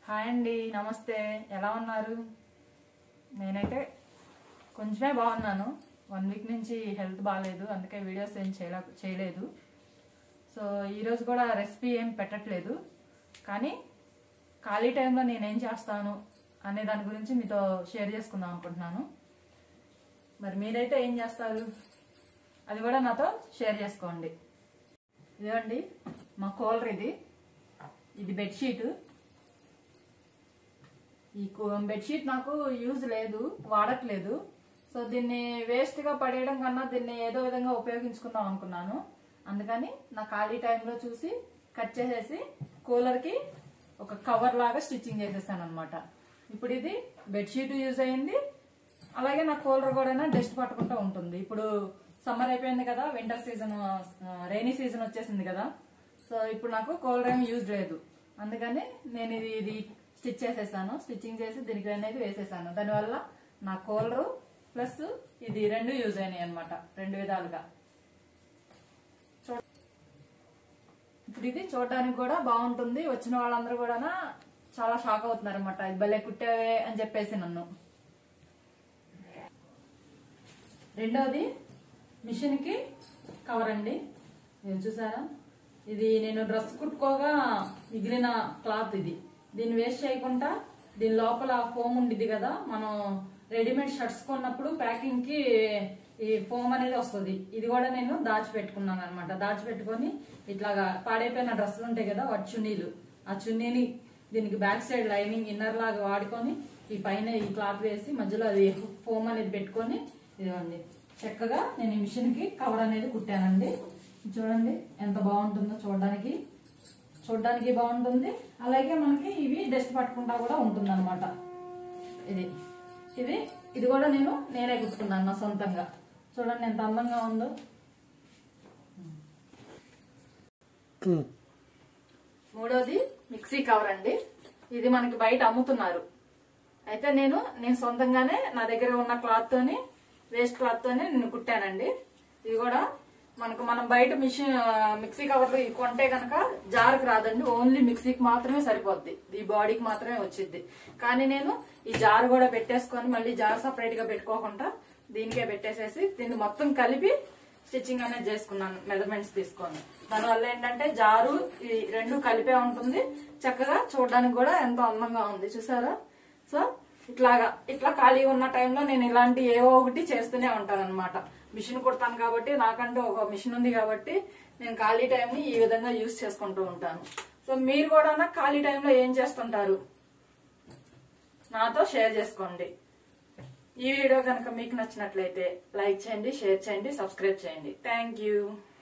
hi అండి నమస్తే ఎలా ఉన్నారు నేనైతే కొంచెమే బాగున్నాను వన్ వీక్ నుంచి హెల్త్ బాగాలేదు అందుకే వీడియోస్ ఏం చేయలే చేయలేదు సో ఈరోజు కూడా రెసిపీ ఏం పెట్టట్లేదు కానీ ఖాళీ టైంలో నేనేం చేస్తాను అనే దాని గురించి మీతో షేర్ చేసుకుందాం అనుకుంటున్నాను మరి మీరైతే ఏం చేస్తారు అది కూడా నాతో షేర్ చేసుకోండి ఇదిగోండి మా కూలర్ ఇది ఇది బెడ్షీట్ ఈ కు- బెడ్షీట్ నాకు యూజ్ లేదు వాడట్లేదు సో దీన్ని వేస్ట్గా పడేయడం కన్నా దీన్ని ఏదో విధంగా ఉపయోగించుకుందాం అనుకున్నాను అందుకని నా ఖాళీ టైంలో చూసి కట్ చేసేసి కూలర్కి ఒక కవర్ లాగా స్టిచ్చింగ్ చేసేసాను అనమాట ఇప్పుడు ఇది బెడ్షీట్ యూజ్ అయింది అలాగే నా కూలర్ కూడా డస్ట్ పట్టుకుంటూ ఉంటుంది ఇప్పుడు సమ్మర్ అయిపోయింది కదా వింటర్ సీజన్ రైనీ సీజన్ వచ్చేసింది కదా సో ఇప్పుడు నాకు కూలర్ ఏమి యూజ్ లేదు అందుకని నేను ఇది ఇది స్టిచ్ చేసేసాను స్టిచ్చింగ్ చేసి దీనికి అనేది వేసేసాను దానివల్ల నా కూలరు ప్లస్ ఇది రెండు యూజ్ అయినాయి అనమాట రెండు విధాలుగా చూ- ఇప్పుడు ఇది చూడడానికి కూడా బాగుంటుంది వచ్చిన వాళ్ళందరూ కూడా చాలా షాక్ అవుతున్నారు అనమాట ఇది భలే కుట్టావే అని చెప్పేసి నన్ను రెండోది మిషన్ కి కవర్ అండి ఇది చూసారా ఇది నేను డ్రెస్ కుట్టుకోగా మిగిలిన క్లాత్ ఇది దీన్ని వేస్ట్ చేయకుండా దీని లోపల ఫోమ్ ఉండిద్ది కదా మనం రెడీమేడ్ షర్ట్స్ కొన్నప్పుడు ప్యాకింగ్ కి ఈ ఫోమ్ అనేది వస్తుంది ఇది కూడా నేను దాచిపెట్టుకున్నాను అనమాట దాచిపెట్టుకొని ఇట్లాగా పాడైపోయిన డ్రెస్సులు ఉంటాయి కదా వాటి చున్నీలు ఆ చున్నీని దీనికి బ్యాక్ సైడ్ లైనింగ్ ఇన్నర్ లాగా వాడుకొని ఈ పైన ఈ క్లాత్ వేసి మధ్యలో అది ఫోమ్ అనేది పెట్టుకొని ఇదిగోండి చక్కగా నేను ఈ మిషన్ కి కవర్ అనేది కుట్టానండి చూడండి ఎంత బాగుంటుందో చూడడానికి చూడడానికి బాగుంటుంది అలాగే మనకి ఇవి డస్ట్ పట్టకుండా కూడా ఉంటుంది అనమాట ఇది ఇది ఇది కూడా నేను నేనే కుట్టుకున్నాను నా సొంతంగా చూడండి ఎంత అందంగా ఉందో మూడోది మిక్సీ కవర్ అండి ఇది మనకి బయట అమ్ముతున్నారు అయితే నేను నేను సొంతంగానే నా దగ్గర ఉన్న క్లాత్ తోని వేస్ట్ క్లాత్ తోనే నేను కుట్టానండి ఇది కూడా మనకు మనం బయట మిషన్ మిక్సీ కవర్లు ఇవి కొంటే కనుక జార్కి రాదండి ఓన్లీ మిక్సీకి మాత్రమే సరిపోద్ది ఈ బాడీకి మాత్రమే వచ్చింది కానీ నేను ఈ జార్ కూడా పెట్టేసుకొని మళ్ళీ జార్ సపరేట్ గా పెట్టుకోకుండా దీనికే పెట్టేసేసి దీన్ని మొత్తం కలిపి స్టిచ్చింగ్ అనేది చేసుకున్నాను మెజర్మెంట్స్ తీసుకొని దానివల్ల ఏంటంటే జారు ఈ రెండు కలిపే ఉంటుంది చక్కగా చూడడానికి కూడా ఎంతో అందంగా ఉంది చూసారా సో ఇట్లాగా ఇట్లా ఖాళీ ఉన్న టైంలో నేను ఇలాంటి ఏవో ఒకటి చేస్తూనే ఉంటాను అనమాట మిషన్ కుడతాను కాబట్టి నాకంటూ ఒక మిషన్ ఉంది కాబట్టి నేను ఖాళీ టైంని ఈ విధంగా యూస్ చేసుకుంటూ ఉంటాను సో మీరు కూడా నా ఖాళీ టైంలో ఏం చేస్తుంటారు నాతో షేర్ చేసుకోండి ఈ వీడియో కనుక మీకు నచ్చినట్లయితే లైక్ చేయండి షేర్ చేయండి సబ్స్క్రైబ్ చేయండి థ్యాంక్ యూ